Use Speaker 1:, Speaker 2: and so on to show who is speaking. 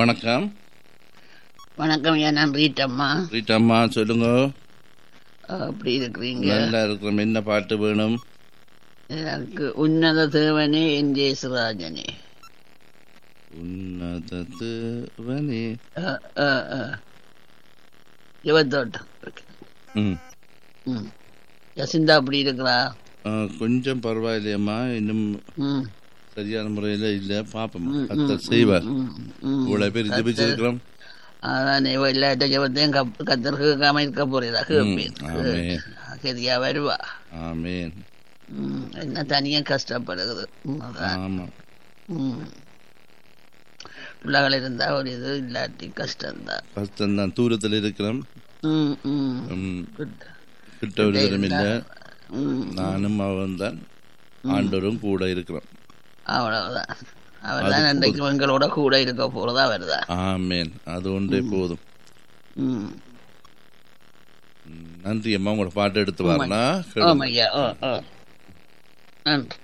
Speaker 1: வணக்கம்
Speaker 2: வணக்கம் ஐயா நான் ரீட்டம்மா
Speaker 1: ரீட்டாம்மா சொல்லுங்க
Speaker 2: அப்படி இருக்கிறீங்க
Speaker 1: நல்லா இருக்கிறோம் என்ன பாட்டு வேணும்
Speaker 2: எனக்கு உன்னத தேவனே என் ஜெயசுராஜனே
Speaker 1: உன்னதவனே
Speaker 2: யுவத்தோட்டம்
Speaker 1: ம்
Speaker 2: ம் யசிந்தா அப்படி இருக்கிறா
Speaker 1: ஆ, கொஞ்சம் பரவாயில்லையம்மா இன்னும்
Speaker 2: ம்
Speaker 1: சரியான முறையில் இல்லை பார்ப்போம் கத்தர் செய்வார்
Speaker 2: ம், ம்.
Speaker 1: இவ்வளவு பேர் ஜெபிச்சிருக்கிறோம்
Speaker 2: அதான் இவ எல்லாட்ட ஜபத்தையும் கப் கத்தர் கேட்காம இருக்க போறதா கேட்பேன்
Speaker 1: ஆமென்.
Speaker 2: சரியா வருவா
Speaker 1: ஆமேன்
Speaker 2: ம், என்ன தனியா கஷ்டப்படுகிறது ம், அதான்.
Speaker 1: ஆமா
Speaker 2: ம். பிள்ளைகள் இருந்தா ஒரு இது இல்லாட்டி கஷ்டம்தான்
Speaker 1: கஷ்டம்தான் தூரத்தில் இருக்கிறோம்
Speaker 2: ம் ம்
Speaker 1: ம்,
Speaker 2: Good.
Speaker 1: கிட்ட ஒருவரும் இல்லை
Speaker 2: ம்
Speaker 1: நானும் அவன் தான் ஆண்டவரும் கூட இருக்கிறோம்
Speaker 2: அவ்வளவுதான் அவர்தான் அன்றைக்கு எங்களோட கூட இருக்க போறதா வருதா
Speaker 1: ஆமேன் அது ஒன்றே போதும்
Speaker 2: ம்
Speaker 1: ம், நன்றி அம்மா உங்களோட பாட்டு எடுத்து வரலாம்
Speaker 2: ஆமாய்யா ஓ ஓ நன்றி